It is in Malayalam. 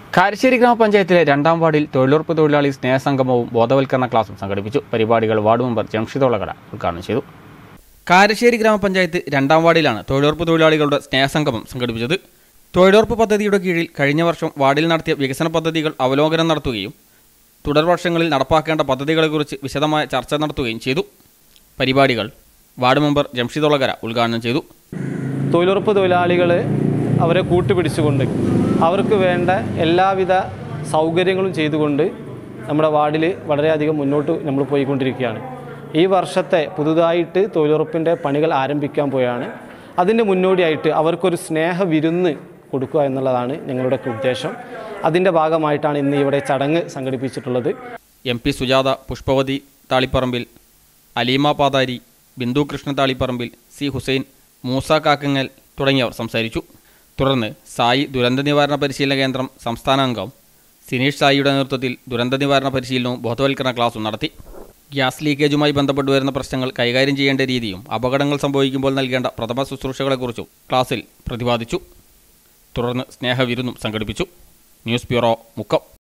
കാരശ്ശേരി ഗ്രാമപഞ്ചായത്തിലെ രണ്ടാം വാർഡിൽ തൊഴിലുറപ്പ് തൊഴിലാളി സ്നേഹസംഗമവും ബോധവൽക്കരണ ക്ലാസും സംഘടിപ്പിച്ചു പരിപാടികൾ വാർഡ് മെമ്പർ ജംഷിദോളകര ഉദ്ഘാടനം ചെയ്തു കാരശ്ശേരി ഗ്രാമപഞ്ചായത്ത് രണ്ടാം വാർഡിലാണ് തൊഴിലുറപ്പ് തൊഴിലാളികളുടെ സ്നേഹസംഗമം സംഘടിപ്പിച്ചത് തൊഴിലുറപ്പ് പദ്ധതിയുടെ കീഴിൽ കഴിഞ്ഞ വർഷം വാർഡിൽ നടത്തിയ വികസന പദ്ധതികൾ അവലോകനം നടത്തുകയും തുടർ വർഷങ്ങളിൽ നടപ്പാക്കേണ്ട പദ്ധതികളെക്കുറിച്ച് വിശദമായ ചർച്ച നടത്തുകയും ചെയ്തു പരിപാടികൾ വാർഡ് മെമ്പർ ജംഷിദോളകര ഉദ്ഘാടനം ചെയ്തു തൊഴിലുറപ്പ് തൊഴിലാളികൾ അവരെ കൂട്ടുപിടിച്ചുകൊണ്ട് അവർക്ക് വേണ്ട എല്ലാവിധ സൗകര്യങ്ങളും ചെയ്തുകൊണ്ട് നമ്മുടെ വാർഡിൽ വളരെയധികം മുന്നോട്ട് നമ്മൾ പോയിക്കൊണ്ടിരിക്കുകയാണ് ഈ വർഷത്തെ പുതുതായിട്ട് തൊഴിലുറപ്പിൻ്റെ പണികൾ ആരംഭിക്കാൻ പോയാണ് അതിൻ്റെ മുന്നോടിയായിട്ട് അവർക്കൊരു സ്നേഹ വിരുന്ന് കൊടുക്കുക എന്നുള്ളതാണ് ഞങ്ങളുടെയൊക്കെ ഉദ്ദേശം അതിൻ്റെ ഭാഗമായിട്ടാണ് ഇന്ന് ഇവിടെ ചടങ്ങ് സംഘടിപ്പിച്ചിട്ടുള്ളത് എം പി സുജാത പുഷ്പവതി താളിപ്പറമ്പിൽ അലീമ പാതാരി ബിന്ദു കൃഷ്ണ താളിപ്പറമ്പിൽ സി ഹുസൈൻ മൂസ കാക്കങ്ങൽ തുടങ്ങിയവർ സംസാരിച്ചു തുടർന്ന് സായി ദുരന്ത നിവാരണ പരിശീലന കേന്ദ്രം സംസ്ഥാന അംഗം സിനീഷ് സായിയുടെ നേതൃത്വത്തിൽ ദുരന്ത നിവാരണ പരിശീലനവും ബോധവൽക്കരണ ക്ലാസും നടത്തി ഗ്യാസ് ലീക്കേജുമായി ബന്ധപ്പെട്ട് വരുന്ന പ്രശ്നങ്ങൾ കൈകാര്യം ചെയ്യേണ്ട രീതിയും അപകടങ്ങൾ സംഭവിക്കുമ്പോൾ നൽകേണ്ട പ്രഥമ ശുശ്രൂഷകളെക്കുറിച്ചും ക്ലാസ്സിൽ പ്രതിപാദിച്ചു തുടർന്ന് സ്നേഹവിരുന്നും സംഘടിപ്പിച്ചു ന്യൂസ് ബ്യൂറോ മുക്കം